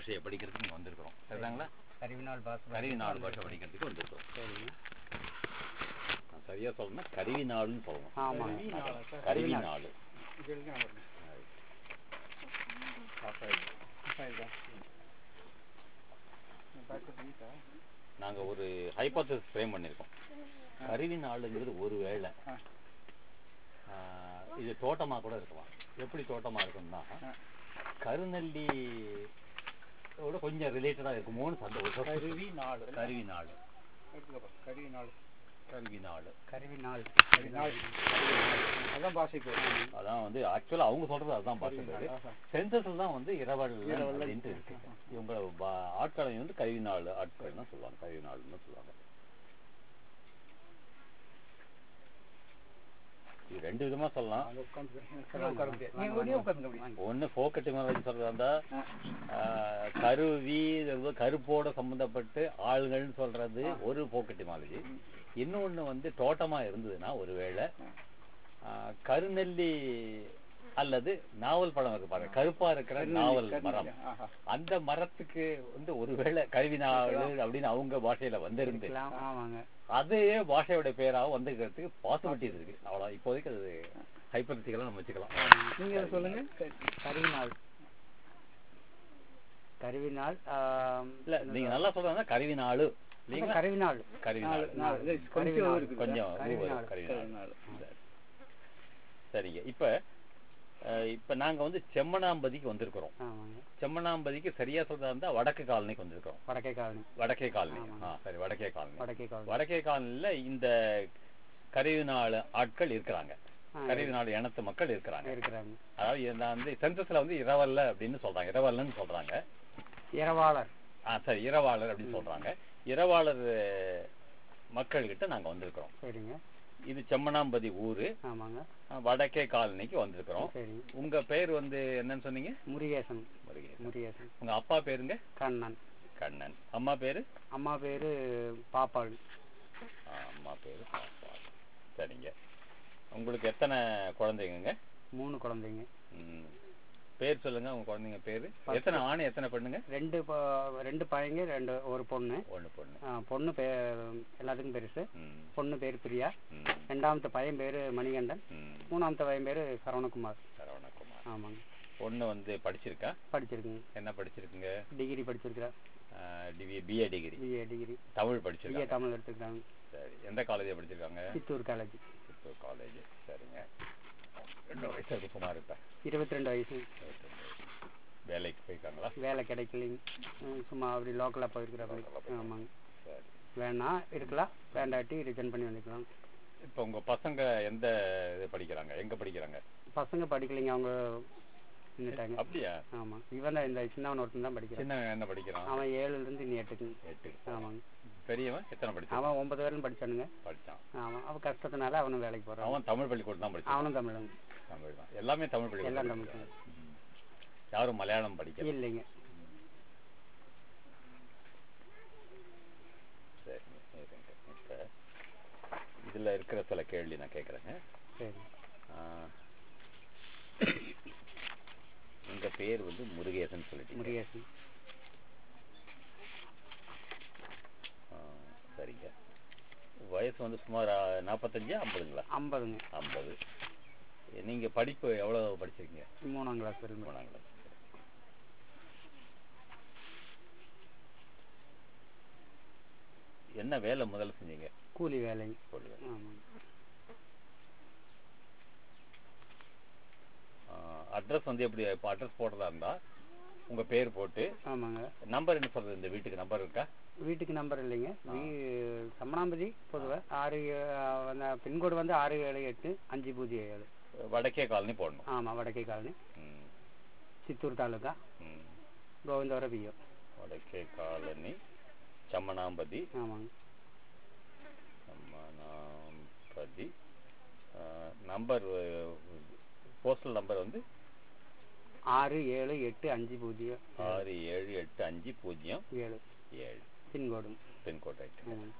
பாஷையை படிக்கிறதுக்கு இங்க வந்திருக்கிறோம் சரிதாங்களா கருவினால் பாஸ் கருவி நாடு பாஷை படிக்கிறதுக்கு வந்திருக்கிறோம் சரிங்க நான் சரியா சொல்லணும்னா கருவி நாடுன்னு சொல்லணும் ஆமாங்க கருவி நாடு நாங்க ஒரு ஹைபோத்தசிஸ் ஃப்ரேம் பண்ணியிருக்கோம் கருவி நாளுங்கிறது ஒரு வேளை ஆஹ், இது தோட்டமா கூட இருக்கலாம் எப்படி தோட்டமா இருக்கும்னா கருநெல்லி ஓட கொஞ்சம் ரிலேட்டடா இருக்குமோன்னு சந்த ஒரு கருவி நாடு கருவி நாடு கருவி நாடு கருவி நாடு கருவினால் கருவி நாடு அதான் பாஷை பேர் அதான் வந்து ஆக்சுவலா அவங்க சொல்றது அதுதான் பாட்டு பேரு சென்சஸ்ல தான் வந்து இரவல் அப்படின்ட்டு இருக்கு இவங்க பா- ஆட்களை வந்து கருவி நாள் ஆட்கள்னு சொல்லுவாங்க கருவி நாள்னு சொல்லுவாங்க இது ரெண்டு விதமா சொல்லலாம் நீங்க வெளியே உட்காந்துங்க அப்படி ஒண்ணு ஃபோக் எட்டிமாலஜி சொல்றதா இருந்தா ஆஹ், கருவி இது வந்து கருப்போட சம்பந்தப்பட்டு ஆளுங்கள்னு சொல்றது ஒரு ஃபோக் எட்டிமாலஜி இன்னொன்னு வந்து தோட்டமா இருந்ததுன்னா ஒருவேளை ஆஹ், கருநெல்லி அல்லது நாவல் பழம் இருக்கு பாருங்க கருப்பா இருக்கிற நாவல் மரம் ஆஹா அந்த மரத்துக்கு வந்து ஒருவேளை கருவி நாவல் அப்படின்னு அவங்க பாஷையில வந்திருந்து இருக்கலாம் ஆமாங்க அதே பாஷையோட பேராக வந்துக்கிறதுக்கு பாசிபிலிட்டிஸ் இருக்கு அவ்வளோ இப்போதைக்கு அது ஹைப்பர்த்திக்கெல்லாம் நம்ம வச்சுக்கலாம் நீங்க அதை சொல்லுங்க கருவினால் கருவினால் ஆம், இல்ல நீங்க நல்லா சொல்றாங்க கருவி நாளு இல்லைங்களா கருவினால் கருவி நாள் நாலு, இது கொஞ்சம் இருக்குது கொஞ்சம் கருவி ஊ வரும், நாள். கருவி கருவி நாள் நாடு. சரி. சரிங்க இப்ப அஹ், இப்ப நாங்க வந்து செம்மனாம்பதிக்கு வந்திருக்கிறோம் ஆமாங்க செம்மனாம்பதிக்கு சரியா சொல்றதா இருந்தா வடக்கு காலனிக்கு வந்திருக்கிறோம் வடக்கே காலனி வடக்கே காலனி ஆமாங்க. ஆ சரி வடக்கே காலனி வடக்கே காலனி வடக்கே காலனில இந்த கருவி நாள் ஆட்கள் இருக்கிறாங்க ஆ, கருவி நாள் இனத்து மக்கள் இருக்கிறாங்க இருக்கிறாங்க அதாவது இது நான் வந்து சென்சஸ்ல வந்து இரவல்ல அப்படின்னு சொல்றாங்க இரவல்லன்னு சொல்றாங்க இரவாளர் ஆ சரி இரவாளர் அப்படின்னு சொல்றாங்க இரவாளர் மக்கள்கிட்ட நாங்க வந்திருக்கிறோம் சரிங்க இது செம்மனாம்பதி ஊரு ஆமாங்க ஆ, வடக்கே காலனிக்கு வந்திருக்கிறோம் சரி உங்க பேர் வந்து என்னன்னு சொன்னீங்க முருகேசன் முருகேசன் முருகேசன் உங்க அப்பா பேருங்க கண்ணன் கண்ணன் அம்மா பேரு அம்மா பேரு பாப்பாள் ஆ, அம்மா பேரு பாப்பா. சரிங்க உங்களுக்கு எத்தனை குழந்தைங்க மூணு குழந்தைங்க ம். பேர் சொல்லுங்க உங்க குழந்தைங்க பேரு எத்தனை ஆண் எத்தனை பெண்ணுங்க ரெண்டு ப- ரெண்டு பையங்க ரெண்டு ஒரு பொண்ணு ஒண்ணு பொண்ணு ஆ, பொண்ணு பே எல்லாத்துக்கும் பெருசு ம். பொண்ணு பேர் பிரியா ம். ரெண்டாமത്തെ பையன் பேரு மணிகண்டன் ம். மூணாமത്തെ பையன் பேரு சரவணகுமார் சரவணகுமார் ஆமாங்க பொண்ணு வந்து படிச்சிருக்கா படிச்சிருக்குங்க என்ன படிச்சிருக்குங்க டிகிரி படிச்சிருக்கிறா டிவி BA degree BA degree Tamil BA படிச்சிருக்காங்க தமிழ் எடுத்துக்கிறாங்க சரி எந்த காலேஜ் படிச்சிருக்காங்க சித்தூர் காலேஜ் சித்தூர் காலேஜ் சரிங்க ரெண்டு வயசு இருக்கு சுமார் இப்ப இருபத்தி ரெண்டு வயசு இருபத்தஞ்சு வயசு. வேலைக்கு போயிருக்காங்களா வேலை கிடைக்கலைங்க ம், சும்மா அப்படி லோக்கலாக போயிருக்கிறாங்க ஆமாங்க சரி வேணா இருக்கலாம் வேண்டாட்டி ரிட்டர்ன் பண்ணி வந்துக்கலாம் இப்போ உங்க பசங்க எந்த இது படிக்கிறாங்க எங்க படிக்கிறாங்க பசங்க படிக்கலைங்க அவங்க நின்றுட்டாங்க அப்படியா ஆமாம் இவன் தான் இந்த சின்னவன் ஒருத்தன் தான் படிக்கிறான் சின்ன என்ன படிக்கிறான் அவன் ஏழுலேருந்து இன்னும் எட்டுக்குங்க எட்டு ஆமாங்க பெரியவன் எத்தனை படிச்சான் அவன் ஒன்பது வரையும் படிச்சானுங்க படிச்சான் ஆமாம் அவன் கஷ்டத்தினால அவனும் வேலைக்கு போகிறான் அவன் தமிழ் பள்ளிக்கூடம் தான் படிச்சான் அவனும் தமிழங்க தமிழ் தான் எல்லாமே தமிழ் பள்ளிக்கூடம் எல்லாம் தான் தமிழ் படிக்கிறாங்க. ம். யாரும் மலையாளம் படிக்கல இல்லைங்க சரிங்க சரிங்க இப்போ இதுல இருக்கிற சில கேள்வி நான் கேட்குறேங்க சரி உங்க பேர் வந்து முருகேசன் சொல்லிட்டீங்க முருகேசன் ஆ, சரிங்க வயசு வந்து சுமார் ஆ, நாற்பத்தஞ்சு ஐம்பதுங்களா ஐம்பதுங்க ஐம்பது நீங்க படிப்பு எவ்வளவு படிச்சிருக்கீங்க மூணாம் கிளாஸ் வரையும் மூணாம் கிளாஸ் என்ன வேலை முதல்ல செஞ்சீங்க கூலி வேலைங்க சொல்லுங்க ஆமாங்க அட்ரஸ் வந்து எப்படி இப்போ அட்ரஸ் போடுறதா இருந்தா உங்க பேர் போட்டு ஆமாங்க நம்பர் என்ன சொல்றது இந்த வீட்டுக்கு நம்பர் இருக்கா வீட்டுக்கு நம்பர் இல்லைங்க வீ சமணாம்பதி பொதுவாக ஆறு ஏ- வந்து பின்கோடு வந்து ஆறு ஏழு எட்டு அஞ்சு பூஜ்ஜியம் ஏழு வடக்கே காலனி போடணும் ஆமாம் வடக்கே காலனி ம், சித்தூர் தாலுக்கா ம். கோவிந்தவர பிஓ வடக்கே காலனி சம்மனாம்பதி ஆமாங்க சம்மனாம்பதி நம்பர் போஸ்டல் நம்பர் வந்து ஆறு ஏழு எட்டு அஞ்சு பூஜ்ஜியம் ஆறு ஏழு எட்டு அஞ்சு பூஜ்ஜியம் ஏழு ஏழு பின்கோடு பின்கோட் ரைட் ஆமாங்க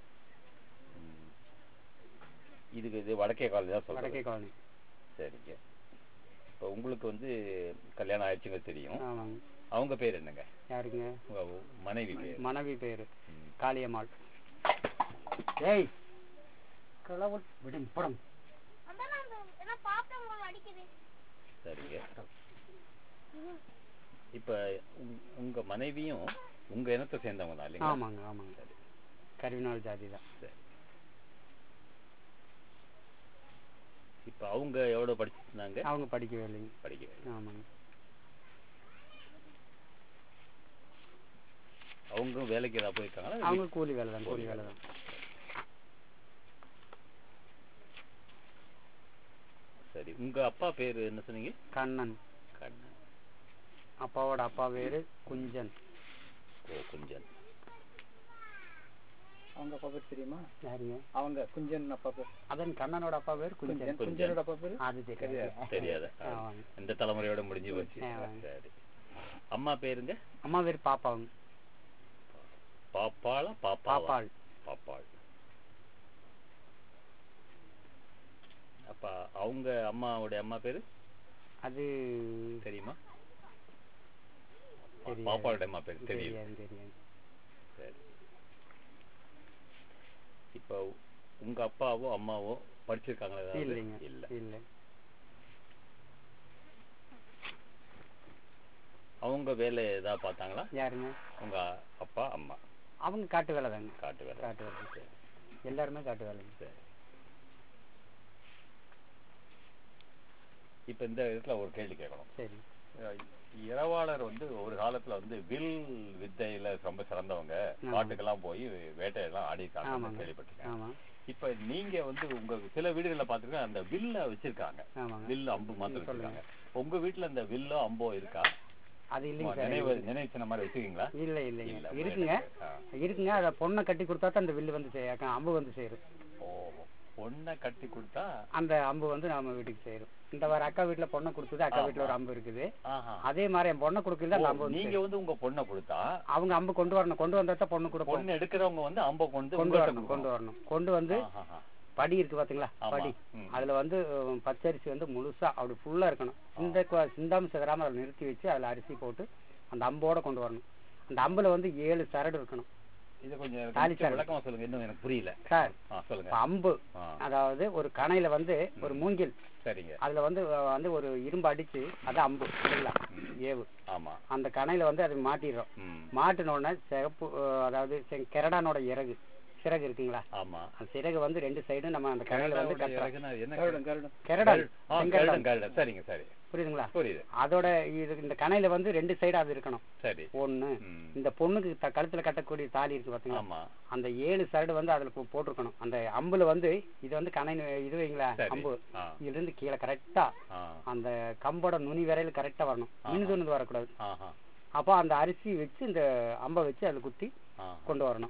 இதுக்கு இது வடக்கே காலனி தான் வடக்கே சொல்றேன் காலனி சரிங்க இப்போ உங்களுக்கு வந்து கல்யாணம் ஆயிடுச்சுங்க தெரியும் ஆமாங்க அவங்க பேர் என்னங்க யாருங்க உங்க மனைவி பேர் மனைவி பேரு ம். காளியம்மாள் ஏய் கடவுள் விடும் படம் அதான் நான் அந்த- நான் பார்த்தேன் உங்களை அடிக்குது சரிங்க இப்ப உங்க- உங்க மனைவியும் உங்க இனத்தை சேர்ந்தவங்க தான் இல்லைங்களா ஆமாங்க ஆமாங்க சரி கருவினாள் ஜாதி தான் சரி இப்ப அவங்க எவ்வளவு படிச்சிருந்தாங்க அவங்க படிக்கவே இல்லைங்க படிக்க ஆமாங்க அவங்க வேலைக்கு ஏதாவது போயிருக்காங்களா அவங்க கூலி வேலை தான் கூலி வேலை தான் சரி உங்க அப்பா பேரு என்ன சொன்னீங்க கண்ணன் கண்ணன் அப்பாவோட அப்பா பேரு குஞ்சன் ஓ குஞ்சன் அவங்க அப்பா பேர் தெரியுமா யாருங்க அவங்க குஞ்சன் அப்பா பேர் அதன் கண்ணனோட அப்பா பேர் குஞ்சன் குஞ்சன் குஞ்சனோட அப்பா பேர் அது தெரியாது தெரியாத ஆமாங்க. இந்த தலைமுறையோட முடிஞ்சு போச்சு ஆமாங்க. சரி அம்மா பேருங்க அம்மா பேர் பாப்பாங்க பாப்பாளா பாப்பா பாப்பாள் பாப்பாள் அப்ப அவங்க அம்மாவுடைய அம்மா பேரு அது தெரியுமா தெரியாது. பாப்பாவுடைய அம்மா பேரு தெரியும் தெரியாது தெரியாது சரி இப்ப உங்க அப்பாவோ அம்மாவோ படிச்சிருக்காங்களா ஏதாவது? இல்லைங்க இல்ல இல்லை அவங்க வேலை ஏதாவது பார்த்தாங்களா யாருங்க உங்க அப்பா அம்மா அவங்க காட்டு வேலை தாங்க காட்டு வேலை காட்டு வேலை எல்லாருமே காட்டு வேலைங்க சரி இப்ப இந்த இடத்துல ஒரு கேள்வி கேட்கணும் சரி அஹ் இரவாளர் வந்து ஒரு காலத்துல வந்து வில் வித்தையில ரொம்ப சிறந்தவங்க ஆமா. காட்டுக்கெல்லாம் போய் வேட்டையெல்லாம் ஆடி இருக்காங்க ஆமாங்க. கேள்விப்பட்டிருக்கேன் ஆமா இப்ப நீங்க வந்து உங்க சில வீடுகள்ல பாத்துருக்கேன் அந்த வில்ல வச்சிருக்காங்க ஆமாங்க வில் அம்பு மாத்திரம் சொல்லுங்க. வச்சிருக்காங்க உங்க வீட்டுல அந்த வில்லோ அம்போ இருக்கா அது இல்லைங்க சார் நினைவு நினைவு சின்ன மாதிரி வச்சிருக்கீங்களா இல்ல இல்லைங்க இல்ல, இருக்குங்க ஆ. இருக்குங்க அத பொண்ணை கட்டி கொடுத்தா தான் அந்த வில்லு வந்து செய்ய அம்பு வந்து சேரும் ஓ பொண்ணை கட்டி கொடுத்தா அந்த அம்பு வந்து நாம வீட்டுக்கு சேரும் இந்த வார அக்கா வீட்டுல பொண்ணை கொடுத்தது அக்கா வீட்டுல ஒரு அம்பு இருக்குது ஆஹா அதே மாதிரி என் பொண்ணை கொடுக்கல அந்த ஓ, அம்பு வந்து நீங்க சேரும். வந்து உங்க பொண்ணை கொடுத்தா அவங்க அம்பு கொண்டு வரணும் கொண்டு வந்தா தான் பொண்ணு கொடுப்போம் பொண்ணு எடுக்கிறவங்க வந்து அம்ப கொண்டு கொண்டு உங்கள்ட்ட வரணும் கொண்டு கொடுக்கணும். வரணும் கொண்டு வந்து ஆஹாஹா. படி இருக்கு பாத்தீங்களா ஆமா. படி ம். அதுல வந்து அஹ், பச்சரிசி வந்து முழுசா அப்படி ஃபுல்லா இருக்கணும் இந்த கு- சிந்தாம் சிதறாம அதில் நிறுத்தி வச்சு அதுல அரிசி போட்டு அந்த அம்போட கொண்டு வரணும் அந்த அம்புல வந்து ஏழு சரடு இருக்கணும் இது கொஞ்சம் எனக்கு தாலி கொஞ்சம் சரடு. விளக்கமா சொல்லுங்க இன்னும் எனக்கு புரியல சார் ஆ சொல்லுங்க இப்ப அம்பு ஆ, அதாவது ஒரு கணையில வந்து ஒரு மூங்கில் சரிங்க அதுல வந்து அஹ், வந்து ஒரு இரும்பு அடிச்சு அது அம்பு சரிங்களா ஏவு ஆமா அந்த கணையில வந்து அதை மாட்டிடுறோம் ம் மாட்டின உடனே சிகப்பு அஹ், அதாவது செ- கெரடானோட இறகு சிறகு இருக்குங்களா ஆமா அந்த சிறகு வந்து ரெண்டு சைடும் நம்ம அந்த கணையில வந்து கரடாவுடைய கட்டுறோம் இறகுனா என்ன கருடன் கருடன் கெரடான் ஆ, செங்கரடான் கருடன், கருடன். சரிங்க சரி புரியுதுங்களா புரியுது அதோட இது இந்த கணையில வந்து ரெண்டு சைடு அது இருக்கணும் சரி ஒண்ணு ம். இந்த பொண்ணுக்கு த- கழுத்துல கட்டக்கூடிய தாலி இருக்கு பாத்தீங்களா ஆமா அந்த ஏழு சரடு வந்து அதுல போ- போட்டிருக்கணும் அந்த அம்புல வந்து இது வந்து கணை இது வைங்களா சரி அம்பு ஆ இதுல இருந்து கீழே கரெக்டா ஆ அந்த கம்போட நுனி வரையில கரெக்டா வரணும் மினுது மினுது வரக்கூடாது ஆஹா அப்போ அந்த அரிசி வச்சு இந்த அம்பை வச்சு அதுல குத்தி ஆ கொண்டு வரணும்